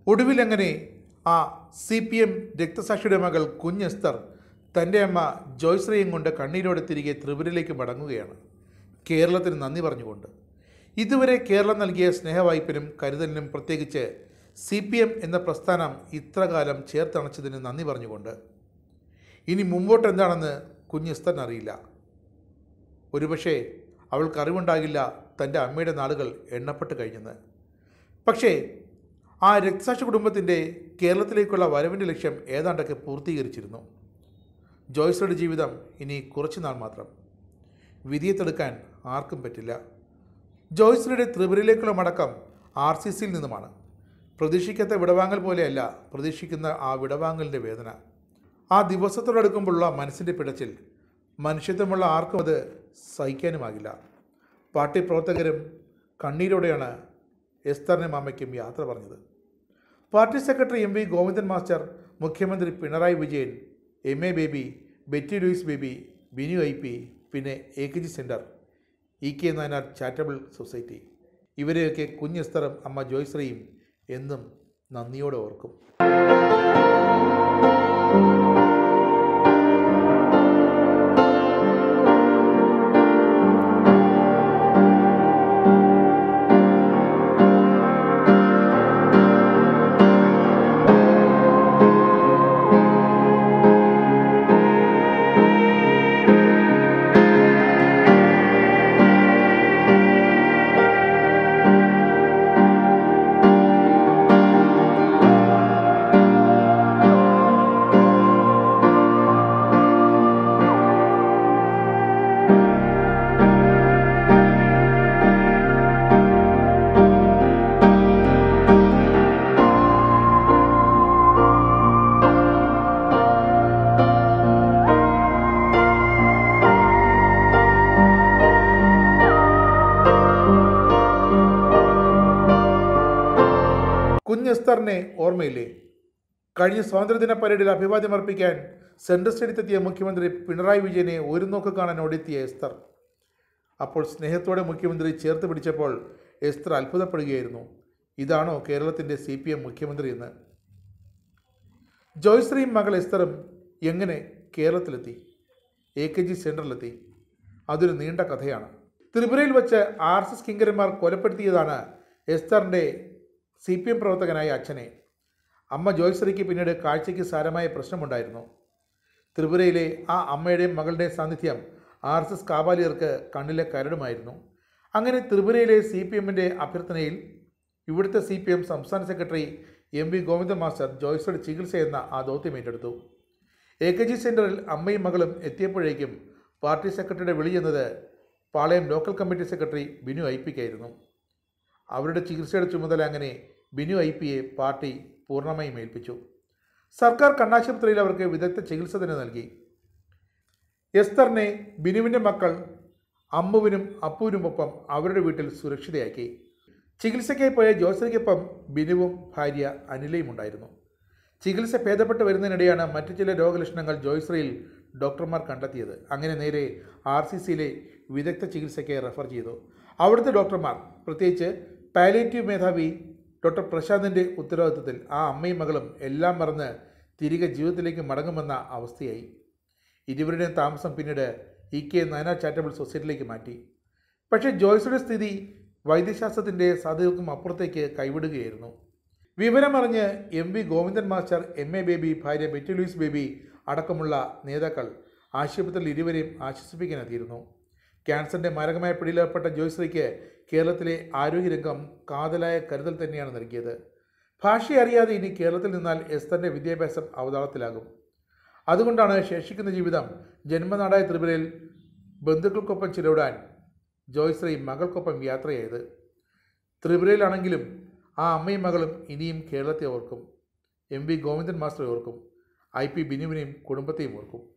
ഒടുവിൽ അങ്ങനെ ആ സി പി എം രക്തസാക്ഷിയുടെ മകൾ കുഞ്ഞെസ്തർ തൻ്റെ അമ്മ ജോയ്ശ്രീയും കൊണ്ട് കണ്ണീരോടെ തിരികെ ത്രിപുരയിലേക്ക് മടങ്ങുകയാണ് കേരളത്തിന് നന്ദി പറഞ്ഞുകൊണ്ട് ഇതുവരെ കേരളം നൽകിയ സ്നേഹവായ്പിനും കരുതലിനും പ്രത്യേകിച്ച് സി പി എം എന്ന പ്രസ്ഥാനം ഇത്രകാലം ചേർത്തണച്ചതിന് നന്ദി പറഞ്ഞുകൊണ്ട് ഇനി മുമ്പോട്ട് എന്താണെന്ന് കുഞ്ഞെസ്തറിന് അറിയില്ല ഒരുപക്ഷെ അവൾക്ക് അറിവുണ്ടാകില്ല തൻ്റെ അമ്മയുടെ നാളുകൾ എണ്ണപ്പെട്ട് കഴിഞ്ഞെന്ന് പക്ഷേ ആ രക്തസാക്ഷി കുടുംബത്തിൻ്റെ കേരളത്തിലേക്കുള്ള വരവിൻ്റെ ലക്ഷ്യം ഏതാണ്ടൊക്കെ പൂർത്തീകരിച്ചിരുന്നു ജോയ്സയുടെ ജീവിതം ഇനി കുറച്ചു നാൾ മാത്രം വിധിയെ തടുക്കാൻ ആർക്കും പറ്റില്ല ജോയ്സയുടെ ത്രിപുരയിലേക്കുള്ള മടക്കം ആർ സി സിയിൽ നിന്നുമാണ് പ്രതീക്ഷിക്കാത്ത വിടവാങ്ങൽ പോലെയല്ല പ്രതീക്ഷിക്കുന്ന ആ വിടവാങ്ങലിൻ്റെ വേദന ആ ദിവസത്തോടടുക്കുമ്പോഴുള്ള മനസ്സിൻ്റെ പിടച്ചിൽ മനുഷ്യത്വമുള്ള ആർക്കും അത് സഹിക്കാനുമാകില്ല പാർട്ടി പ്രവർത്തകരും കണ്ണീരോടെയാണ് എസ്തറിനും അമ്മയ്ക്കും യാത്ര പറഞ്ഞത് party secretary M V Govindan master മുഖ്യമന്ത്രി Pinarayi Vijayan M A Baby Betty Louis Baby Binu I P പിന്നെ A K G centre E K Nayanar charitable society ഇവരെയൊക്കെ കുഞ്ഞെസ്തറും അമ്മ ജോയ്ശ്രീയും എന്നും നന്ദിയോടെ ഓർക്കും കുഞ്ഞെസ്തറിനെ ഓർമ്മയില്ലേ കഴിഞ്ഞ സ്വാതന്ത്ര്യദിന പരേഡിൽ അഭിവാദ്യം അർപ്പിക്കാൻ സെൻട്രൽ സ്റ്റേഡിയത്തെത്തിയ മുഖ്യമന്ത്രി പിണറായി വിജയനെ ഒരു നോക്ക് കാണാൻ ഓടിയെത്തിയ എസ്തർ അപ്പോൾ സ്നേഹത്തോടെ മുഖ്യമന്ത്രി ചേർത്ത് പിടിച്ചപ്പോൾ എസ്തർ അത്ഭുതപ്പെടുകയായിരുന്നു ഇതാണോ കേരളത്തിൻ്റെ സി പി എം മുഖ്യമന്ത്രി എന്ന് ജോയ്ശ്രീയും മകൾ എസ്തറും എങ്ങനെ കേരളത്തിലെത്തി എ കെ ജി സെൻറ്ററിലെത്തി അതൊരു നീണ്ട കഥയാണ് ത്രിപുരയിൽ വെച്ച് ആർ എസ് എസ് കിങ്കരന്മാർ കൊലപ്പെടുത്തിയതാണ് എസ്തറിൻ്റെ സി പി എം പ്രവർത്തകനായ അച്ഛനെ അമ്മ ജോയ്ശ്രീക്ക് പിന്നീട് കാഴ്ചയ്ക്ക് സാരമായ പ്രശ്നമുണ്ടായിരുന്നു ത്രിപുരയിലെ ആ അമ്മയുടെയും മകളുടെയും സാന്നിധ്യം ആർ എസ് എസ് കാബാലിയർക്ക് കണ്ണിലെ കരടുമായിരുന്നു അങ്ങനെ ത്രിപുരയിലെ സി പി എമ്മിൻ്റെ അഭ്യർത്ഥനയിൽ ഇവിടുത്തെ സി പി എം സംസ്ഥാന secretary M V Govinda master ജോയ്സയുടെ ചികിത്സ എന്ന ആ ദൗത്യം ഏറ്റെടുത്തു എ കെ ജി സെൻറ്ററിൽ അമ്മയും മകളും എത്തിയപ്പോഴേക്കും പാർട്ടി സെക്രട്ടറിയുടെ വിളി എന്നത് Palayam local committee secretary Binu I പിക്കായിരുന്നു അവരുടെ ചികിത്സയുടെ ചുമതല അങ്ങനെ ബിനു ഐ പിയെ പാർട്ടി പൂർണ്ണമായും ഏൽപ്പിച്ചു സർക്കാർ കണ്ണാശുപത്രിയിൽ അവർക്ക് വിദഗ്ധ ചികിത്സ തന്നെ നൽകി എസ്തറിനെ ബിനുവിൻ്റെ മക്കൾ അമ്മുവിനും അപ്പുവിനുമൊപ്പം അവരുടെ വീട്ടിൽ സുരക്ഷിതയാക്കി ചികിത്സയ്ക്കായി പോയ ജോസയ്ക്കൊപ്പം ബിനുവും ഭാര്യ അനിലയും ഉണ്ടായിരുന്നു ചികിത്സ ഭേദപ്പെട്ട് വരുന്നതിനിടെയാണ് മറ്റു ചില രോഗലക്ഷണങ്ങൾ ജോയ്ശ്രീയിൽ ഡോക്ടർമാർ കണ്ടെത്തിയത് അങ്ങനെ നേരെ ആർ സി സിയിലെ വിദഗ്ധ ചികിത്സയ്ക്ക് റെഫർ ചെയ്തു അവിടുത്തെ ഡോക്ടർമാർ പ്രത്യേകിച്ച് പാലേറ്റീവ് മേധാവി ഡോക്ടർ പ്രശാന്തിൻ്റെ ഉത്തരവാദിത്വത്തിൽ ആ അമ്മയും മകളും എല്ലാം മറന്ന് തിരികെ ജീവിതത്തിലേക്ക് മടങ്ങുമെന്ന അവസ്ഥയായി ഇരുവരുടെയും താമസം പിന്നീട് ഇ കെ നയനാർ ചാരിറ്റബിൾ സൊസൈറ്റിയിലേക്ക് മാറ്റി പക്ഷേ ജോയ്സുടെ സ്ഥിതി വൈദ്യശാസ്ത്രത്തിൻ്റെ സാധ്യതകൾക്കും അപ്പുറത്തേക്ക് കൈവിടുകയായിരുന്നു വിവരമറിഞ്ഞ് M V Govindan master M A Baby ഭാര്യ ബെറ്റി ലൂയിസ് ബേബി അടക്കമുള്ള നേതാക്കൾ ആശുപത്രിയിൽ ഇരുവരെയും ആശ്വസിപ്പിക്കാനെത്തിയിരുന്നു ക്യാൻസറിൻ്റെ മാരകമായ പിടിയിലപ്പെട്ട ജോയ്ശ്രീക്ക് കേരളത്തിലെ ആരോഗ്യരംഗം കാതലായ കരുതൽ തന്നെയാണ് നൽകിയത് ഭാഷ അറിയാതെ ഇനി കേരളത്തിൽ നിന്നാൽ എസ്തറിൻ്റെ വിദ്യാഭ്യാസം അവതാളത്തിലാകും അതുകൊണ്ടാണ് ശേഷിക്കുന്ന ജീവിതം ജന്മനാടായ ത്രിപുരയിൽ ബന്ധുക്കൾക്കൊപ്പം ചിലവിടാൻ ജോയ്ശ്രീ മകൾക്കൊപ്പം യാത്രയായത് ത്രിപുരയിലാണെങ്കിലും ആ അമ്മയും മകളും ഇനിയും കേരളത്തെ ഓർക്കും എം വി ഗോവിന്ദൻ മാസ്റ്ററെ ഓർക്കും ഐ പി ബിനുവിനെയും കുടുംബത്തെയും ഓർക്കും